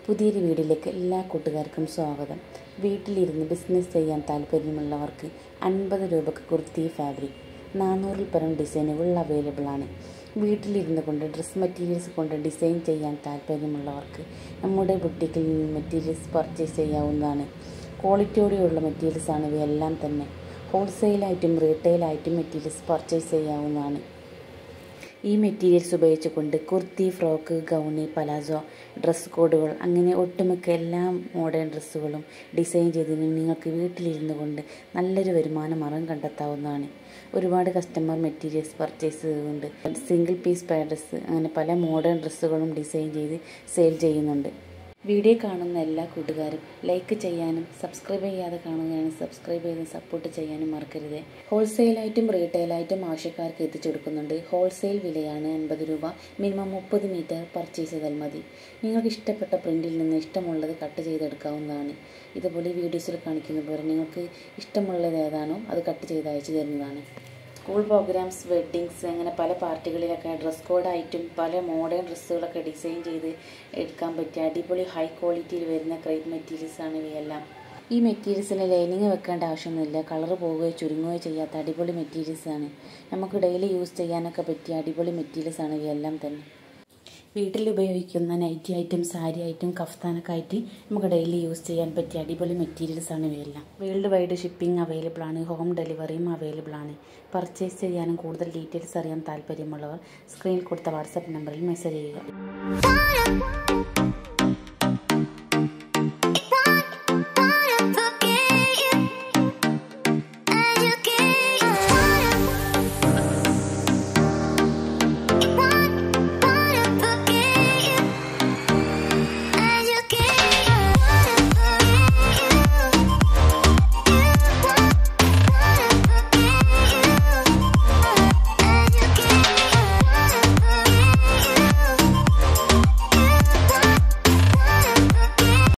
പുതിയൊരു വീഡിയോയിലേക്ക് എല്ലാ കൂട്ടുകാർക്കും സ്വാഗതം വീട്ടിലിരുന്ന് ബിസിനസ് ചെയ്യാൻ താല്പര്യമുള്ളവർക്ക് അൻപത് രൂപക്ക് കുർത്തി ഫാബ്രിക് നാനൂറിൽ പരം ഡിസൈനുകൾ അവൈലബിൾ ആണ് വീട്ടിലിരുന്ന് കൊണ്ട് ഡ്രസ് മെറ്റീരിയൽസ് കൊണ്ട് ഡിസൈൻ ചെയ്യാൻ താല്പര്യമുള്ളവർക്ക് നമ്മുടെ ബുട്ടിക്കിൽ നിന്ന് മെറ്റീരിയൽസ് പർച്ചേസ് ചെയ്യാവുന്നതാണ് ക്വാളിറ്റിയോടെയുള്ള മെറ്റീരിയൽസ് ആണ് ഇവയെല്ലാം തന്നെ ഹോൾസെയിലായിട്ടും റീറ്റെയിലായിട്ടും മെറ്റീരിയൽസ് പർച്ചേസ് ചെയ്യാവുന്നതാണ് ഈ മെറ്റീരിയൽസ് ഉപയോഗിച്ചുകൊണ്ട് കുർത്തി ഫ്രോക്ക് ഗൗണി പലാസോ ഡ്രസ് കോഡുകൾ അങ്ങനെ ഒട്ടുമിക്ക എല്ലാ മോഡേൺ ഡ്രസ്സുകളും ഡിസൈൻ ചെയ്തതിന് നിങ്ങൾക്ക് വീട്ടിലിരുന്നു കൊണ്ട് നല്ലൊരു വരുമാന മാർഗം കണ്ടെത്താവുന്നതാണ് ഒരുപാട് കസ്റ്റമർ മെറ്റീരിയൽസ് പർച്ചേസ് ചെയ്തുകൊണ്ട് സിംഗിൾ പീസ് പാ ഡ്രസ്സ് അങ്ങനെ പല മോഡേൺ ഡ്രസ്സുകളും ഡിസൈൻ ചെയ്ത് സെയിൽ ചെയ്യുന്നുണ്ട് വീഡിയോ കാണുന്ന എല്ലാ കൂട്ടുകാരും ലൈക്ക് ചെയ്യാനും സബ്സ്ക്രൈബ് ചെയ്യാതെ കാണുകയാണെങ്കിൽ സബ്സ്ക്രൈബ് ചെയ്ത് സപ്പോർട്ട് ചെയ്യാനും മറക്കരുത് ഹോൾസെയിലായിട്ടും റീറ്റെയിലായിട്ടും ആവശ്യക്കാർക്ക് എത്തിച്ചു കൊടുക്കുന്നുണ്ട് ഹോൾസെയിൽ വിലയാണ് എൺപത് രൂപ മിനിമം മുപ്പത് മീറ്റർ പർച്ചേസ് ചെയ്താൽ മതി നിങ്ങൾക്ക് ഇഷ്ടപ്പെട്ട പ്രിൻറ്റിൽ നിന്ന് ഇഷ്ടമുള്ളത് കട്ട് ചെയ്തെടുക്കാവുന്നതാണ് ഇതുപോലെ വീഡിയോസിൽ കാണിക്കുന്ന പോലെ നിങ്ങൾക്ക് ഇഷ്ടമുള്ളത് ഏതാണോ അത് കട്ട് ചെയ്ത് അയച്ചു തരുന്നതാണ് സ്കൂൾ പ്രോഗ്രാംസ് വെഡ്ഡിങ്സ് അങ്ങനെ പല പാർട്ടികളിലൊക്കെ ഡ്രസ് കോഡായിട്ടും പല മോഡേൺ ഡ്രസ്സുകളൊക്കെ ഡിസൈൻ ചെയ്ത് എടുക്കാൻ പറ്റിയ അടിപൊളി ഹൈ ക്വാളിറ്റിയിൽ വരുന്ന ക്രേപ്പ് മെറ്റീരിയൽസാണ് ഇവയെല്ലാം ഈ മെറ്റീരിയൽസിന് ലൈനിങ് വെക്കേണ്ട ആവശ്യമൊന്നുമില്ല കളർ പോവുകയോ ചുരുങ്ങുകയോ ചെയ്യാത്ത അടിപൊളി മെറ്റീരിയൽസാണ് നമുക്ക് ഡെയിലി യൂസ് ചെയ്യാനൊക്കെ പറ്റിയ അടിപൊളി മെറ്റീരിയൽസാണ് ഇവയെല്ലാം തന്നെ വീട്ടിൽ ഉപയോഗിക്കുന്ന നൈറ്റി ഐറ്റം സാരി ഐറ്റം കഫ്താനൊക്കെ ആയിട്ട് നമുക്ക് ഡെയിലി യൂസ് ചെയ്യാൻ പറ്റിയ അടിപൊളി മെറ്റീരിയൽസ് ആണ് ഇവയെല്ലാം വേൾഡ് വൈഡ് ഷിപ്പിംഗ് അവൈലബിൾ ആണ് ഹോം ഡെലിവറിയും അവൈലബിൾ ആണ് പർച്ചേസ് ചെയ്യാനും കൂടുതൽ ഡീറ്റെയിൽസ് അറിയാൻ താല്പര്യമുള്ളവർ സ്ക്രീനിൽ കൊടുത്ത വാട്സാപ്പ് നമ്പറിൽ മെസ്സേജ് ചെയ്യുക